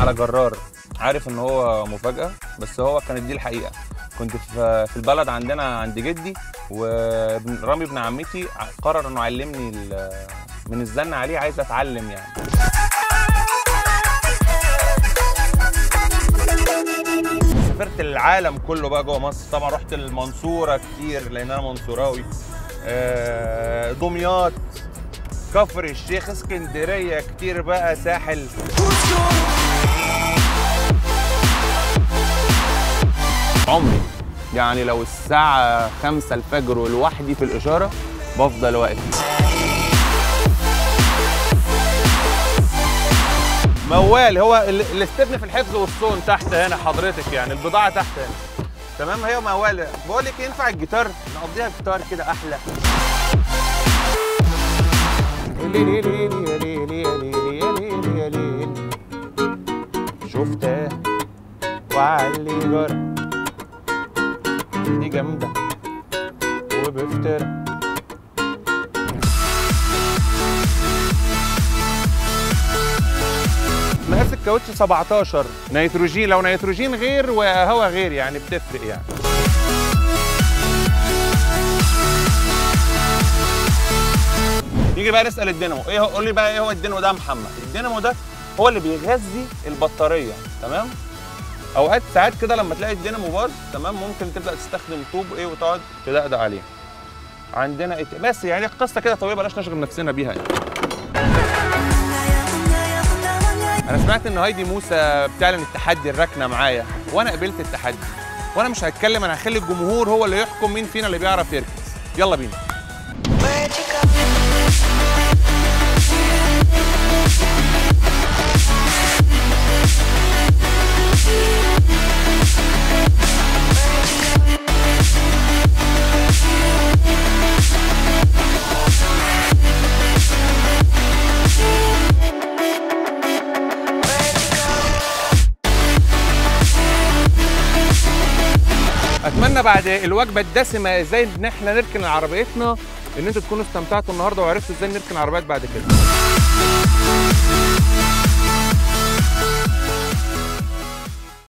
على جرار عارف ان هو مفاجاه بس هو كانت دي الحقيقه كنت في في البلد عندنا عند جدي ورامي ابن عمتي قرر انه يعلمني ال- من الزن عليه عايز اتعلم يعني سافرت العالم كله بقى جوه مصر طبعا رحت المنصوره كتير لان انا منصوراوي آه، دمياط كفر الشيخ اسكندريه كتير بقى ساحل عمري يعني لو الساعة خمسة الفجر ولوحدي في الإشارة بفضل واقف موال هو ال- الاستبن في الحفظ والصون تحت هنا حضرتك يعني البضاعة تحت هنا تمام هي موال بقول لك ينفع الجيتار نقضيها جيتار كده أحلى شفتها وعلي جرى دي جامدة وبفترة مقاس الكاوتش 17 نيتروجين لو نيتروجين غير وهواء غير يعني بتفرق يعني نيجي بقى نسال الدينامو ايه هو قول لي بقى ايه هو الدينامو ده يا محمد الدينامو ده هو اللي بيغذي البطاريه تمام اوقات ساعات كده لما تلاقي الدينامو باظ تمام ممكن تبدا تستخدم طوب ايه وتقعد تدقدق عليه عندنا إيه ت- بس يعني القصه كده طويله بلاش نشغل نفسنا بيها يعني انا سمعت ان هايدي موسى بتعلن التحدي الركنه معايا وانا قبلت التحدي وانا مش هتكلم انا هخلي الجمهور هو اللي يحكم مين فينا اللي بيعرف يركز يلا بينا Where'd you go? اتمنى بعد الوجبه الدسمه ازاي ان احنا نركن عربيتنا ان انتوا تكونوا استمتعتوا النهارده وعرفتوا ازاي نركن عربيات بعد كده